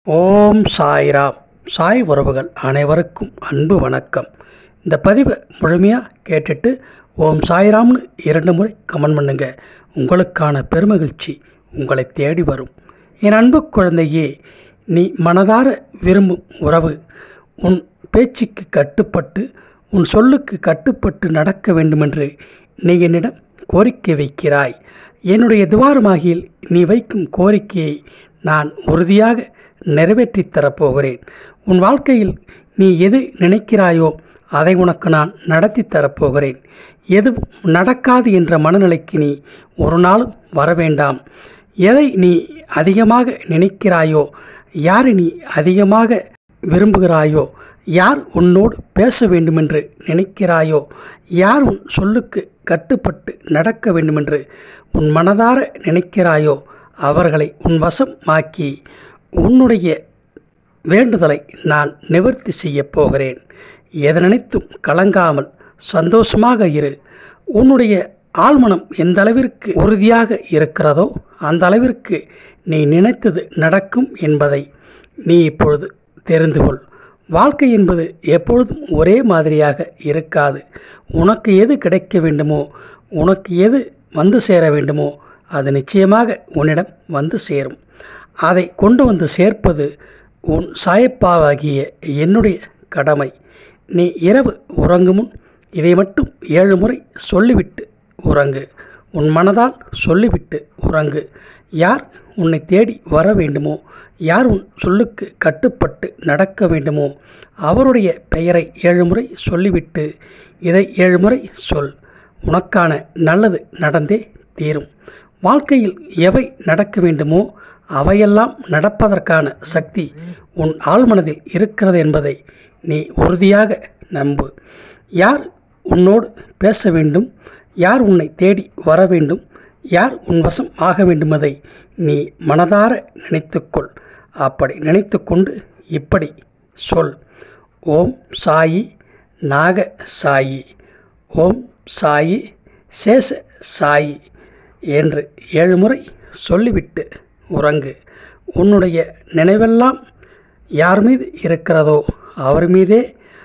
ஓம் சாய்ராம் சாய் உறவுகள் அனைவருக்கும் அன்பு வணக்கம் இந்த பதிவை முழுமையாக கேட்டுட்டு ஓம் சாய்ராம்னு இரண்டு முறை கமெண்ட் பண்ணுங்க உங்களுக்கான பெருமகிழ்ச்சி உங்களை தேடி வரும் என் அன்பு குழந்தையே நீ மனதார விரும்பும் உறவு உன் பேச்சுக்கு கட்டுப்பட்டு உன் சொல்லுக்கு கட்டுப்பட்டு நடக்க வேண்டுமென்று நீ என்னிடம் கோரிக்கை வைக்கிறாய் என்னுடைய துவாரமாகியில் நீ வைக்கும் கோரிக்கையை நான் உறுதியாக நிறைவேற்றித் தரப்போகிறேன் உன் வாழ்க்கையில் நீ எது நினைக்கிறாயோ அதை உனக்கு நான் நடத்தி தரப்போகிறேன் எதுவும் நடக்காது என்ற மனநிலைக்கு நீ ஒரு நாளும் வர வேண்டாம் எதை நீ அதிகமாக நினைக்கிறாயோ யாரை நீ அதிகமாக விரும்புகிறாயோ யார் உன்னோடு பேச வேண்டுமென்று நினைக்கிறாயோ யார் உன் சொல்லுக்கு கட்டுப்பட்டு நடக்க வேண்டுமென்று உன் மனதார நினைக்கிறாயோ அவர்களை உன் வசமாக்கி உன்னுடைய வேண்டுதலை நான் நிவர்த்தி செய்யப் போகிறேன் எதை நினைத்தும் கலங்காமல் சந்தோஷமாக இரு உன்னுடைய ஆழ்மனம் எந்த அளவிற்கு உறுதியாக இருக்கிறதோ அந்த அளவிற்கு நீ நினைத்தது நடக்கும் என்பதை நீ இப்பொழுது தெரிந்து கொள் வாழ்க்கை என்பது எப்பொழுதும் ஒரே மாதிரியாக இருக்காது உனக்கு எது கிடைக்க வேண்டுமோ உனக்கு எது வந்து சேர வேண்டுமோ அது நிச்சயமாக உன்னிடம் வந்து சேரும் அதை கொண்டு வந்து சேர்ப்பது உன் சாயப்பாவாகிய என்னுடைய கடமை நீ இரவு உறங்கும் முன் இதை மட்டும் ஏழு முறை சொல்லிவிட்டு உறங்கு உன் மனதால் சொல்லிவிட்டு உறங்கு யார் உன்னை தேடி வர வேண்டுமோ யார் உன் சொல்லுக்கு கட்டுப்பட்டு நடக்க வேண்டுமோ அவருடைய பெயரை ஏழு முறை சொல்லிவிட்டு இதை ஏழு முறை சொல் உனக்கான நல்லது நடந்தே தீரும் வாழ்க்கையில் எவை நடக்க வேண்டுமோ அவையெல்லாம் நடப்பதற்கான சக்தி உன் ஆழ்மனதில் இருக்கிறது என்பதை நீ உறுதியாக நம்பு யார் உன்னோடு பேச வேண்டும் யார் உன்னை தேடி வர வேண்டும் யார் உன் வசம் ஆக வேண்டுமதை நீ மனதார நினைத்துக்கொள் அப்படி நினைத்துக்கொண்டு இப்படி சொல் ஓம் சாயி நாக சாயி ஓம் சாயி சேஷ சாயி என்று ஏழு முறை சொல்லிவிட்டு உறங்கு உன்னுடைய நினைவெல்லாம் யார் மீது இருக்கிறதோ அவர் மீதே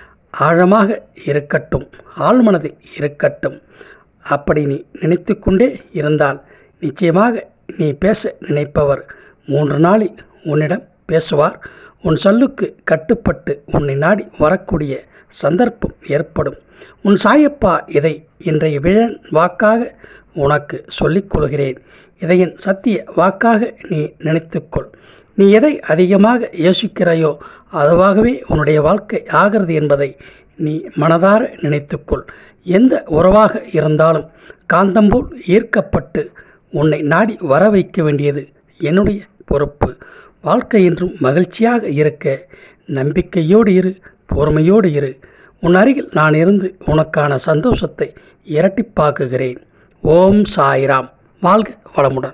ஆழமாக இருக்கட்டும் ஆழ்மனதில் இருக்கட்டும் அப்படி நீ நினைத்து கொண்டே இருந்தால் நிச்சயமாக நீ பேச நினைப்பவர் மூன்று நாளில் உன்னிடம் பேசுவார் உன் சொல்லுக்கு கட்டுப்பட்டு உன்னை நாடி வரக்கூடிய சந்தர்ப்பம் ஏற்படும் உன் சாயப்பா இதை இன்றைய விழன் வாக்காக உனக்கு சொல்லிக் கொள்கிறேன் இதை என் சத்திய வாக்காக நீ நினைத்துக்கொள் நீ எதை அதிகமாக யோசிக்கிறாயோ அதுவாகவே உன்னுடைய வாழ்க்கை ஆகிறது என்பதை நீ மனதார நினைத்துக்கொள் எந்த உறவாக இருந்தாலும் காந்தம்போல் ஈர்க்கப்பட்டு உன்னை நாடி வர வைக்க வேண்டியது என்னுடைய பொறுப்பு வாழ்க்கை என்றும் மகிழ்ச்சியாக இருக்க நம்பிக்கையோடு இரு பொறுமையோடு இரு உன் அருகில் நான் இருந்து உனக்கான சந்தோஷத்தை இரட்டிப்பாக்குகிறேன் ஓம் சாய்ராம் வாழ்க வளமுடன்